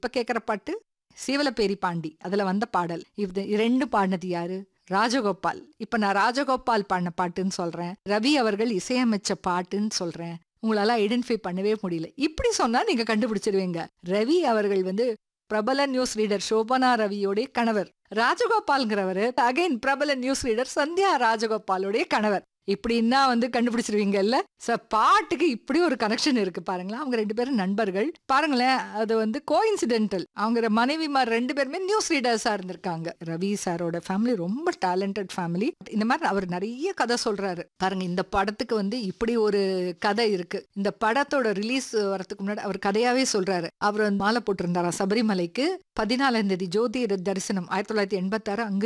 இப்ப கேக்குற பாட்டு சீவலப்பேரி பாண்டி அதுல வந்த பாடல் இது ரெண்டு பாடினது யாரு ராஜகோபால் இப்ப நான் ராஜகோபால் பாடின பாட்டுன்னு சொல்றேன் ரவி அவர்கள் இசையமைச்ச பாட்டுன்னு சொல்றேன் உங்களால ஐடென்டிஃபை பண்ணவே முடியல இப்படி சொன்னா நீங்க கண்டுபிடிச்சிருவீங்க ரவி அவர்கள் வந்து பிரபல நியூஸ் ரீடர் சோபனா ரவியோடைய கணவர் ராஜகோபால்ங்கிறவர் அகைன் பிரபல நியூஸ் ரீடர் சந்தியா ராஜகோபாலோடைய கணவர் இப்படின்னா வந்து கண்டுபிடிச்சிருவீங்கல்ல ச பாட்டுக்கு இப்படி ஒரு கனெக்ஷன் இருக்கு பாருங்களேன் அவங்க ரெண்டு பேரும் நண்பர்கள் பாருங்களேன் அது வந்து கோஇன்சிடென்டல் அவங்க மனைவிமார் ரெண்டு பேருமே நியூஸ் ரீடர்ஸா இருந்திருக்காங்க ரவி சாரோட ஃபேமிலி ரொம்ப டேலண்டட் ஃபேமிலி இந்த மாதிரி அவர் நிறைய கதை சொல்றாரு பாருங்க இந்த படத்துக்கு வந்து இப்படி ஒரு கதை இருக்கு இந்த படத்தோட ரிலீஸ் வரதுக்கு முன்னாடி அவர் கதையாவே சொல்றாரு அவர் வந்து மாலை போட்டிருந்தாரா சபரிமலைக்கு பதினாலாம் தேதி ஜோதி தரிசனம் ஆயிரத்தி தொள்ளாயிரத்தி எண்பத்தாறு அங்கு